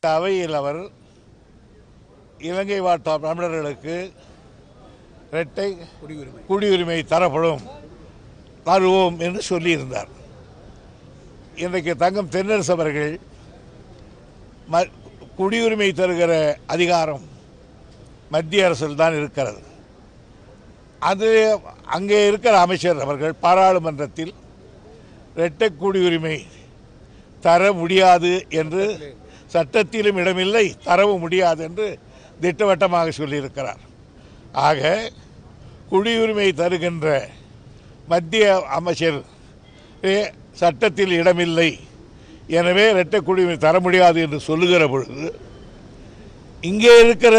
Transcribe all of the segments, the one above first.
அவையில் அவர் இலங்கை வாழ் தமிழர்களுக்கு இரட்டை குடியுரிமை குடியுரிமை தரப்படும் தருவோம் என்று சொல்லியிருந்தார் இன்றைக்கு தங்கம் தென்னரசு அவர்கள் ம குடியுரிமை தருகிற அதிகாரம் மத்திய அரசில் தான் இருக்கிறது அது அங்கே இருக்கிற அமைச்சர் அவர்கள் பாராளுமன்றத்தில் இரட்டை குடியுரிமை தர முடியாது என்று சட்டத்திலும் இடமில்லை தரவும் முடியாது என்று திட்டவட்டமாக சொல்லியிருக்கிறார் ஆக குடியுரிமை தருகின்ற மத்திய அமைச்சர் ஏ, சட்டத்தில் இடமில்லை எனவே இரட்டை குடியுரிமை தர முடியாது என்று சொல்லுகிற பொழுது இங்கே இருக்கிற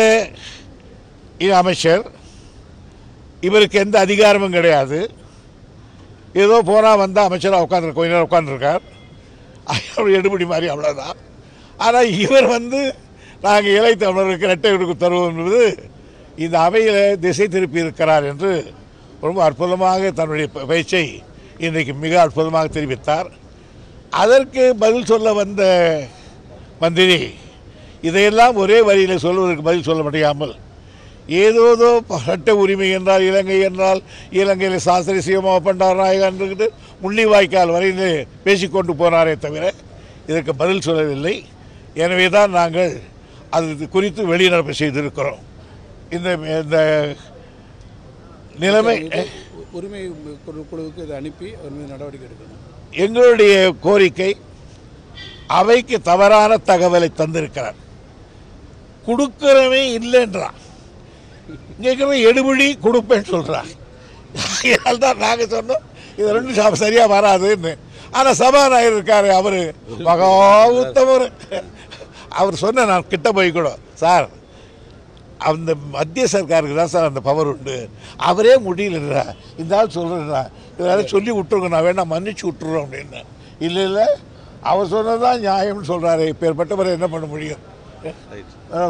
இ- அமைச்சர் இவருக்கு எந்த அதிகாரமும் கிடையாது ஏதோ போனால் வந்தால் அமைச்சராக உட்காந்து கொஞ்ச நேரம் உட்காந்துருக்கார் அவர் எடுபடி மாதிரி அவ்வளோதான் ஆனால் இவர் வந்து நாங்கள் இலை தமிழருக்கு இரட்டை கொடுக்க தருவோம் என்பது இந்த அவையில் திசை திருப்பி இருக்கிறார் என்று ரொம்ப அற்புதமாக தன்னுடைய ப- பேச்சை இன்றைக்கு மிக அற்புதமாக தெரிவித்தார் அதற்கு பதில் சொல்ல வந்த மந்திரி இதையெல்லாம் ஒரே வரியில் சொல்வதற்கு பதில் சொல்ல முடியாமல் ஏதோதோ சட்ட உரிமை என்றால் இலங்கை என்றால் இலங்கையில் சாஸ்திரி சிவமா பண்டாரநாயகா என்று முள்ளிவாய்க்கால் வரையில் பேசிக்கொண்டு போனாரே தவிர இதற்கு பதில் சொல்லவில்லை எனவே தான் நாங்கள் அது குறித்து வெளிநடப்பு செய்திருக்கிறோம் இந்த இந்த நிலைமை உ- உரிமை குழு குழுவுக்கு இதை அனுப்பி அவர் மீது நடவடிக்கை எடுக்கணும் எங்களுடைய கோரிக்கை அவைக்கு தவறான தகவலை தந்திருக்கிறார் கொடுக்கிறவன் இல்லைன்றான் இங்கே இருக்கிற எடுபடி கொடுப்பேன்னு சொல்கிறான் அதனால தான் நாங்கள் சொன்னோம் இது ரெண்டும் சா- சரியா வராதுன்னு ஆனால் சபாநாயகர் இருக்காரு அவர் மகா உத்தமர் அவர் சொன்ன நான் கிட்ட போய் கூட சார் அந்த மத்திய சர்க்காருக்கு தான் சார் அந்த பவர் உண்டு அவரே முடியலன்றா இந்த ஆள் சொல்கிறேன்னா இதெல்லாம் சொல்லி விட்டுருங்க நான் வேணா மன்னிச்சு விட்டுறோம் அப்படின்னு இல்லை இல்லை அவர் சொன்னது தான் நியாயம்னு சொல்கிறாரு இப்பேற்பட்டவர் என்ன பண்ண முடியும்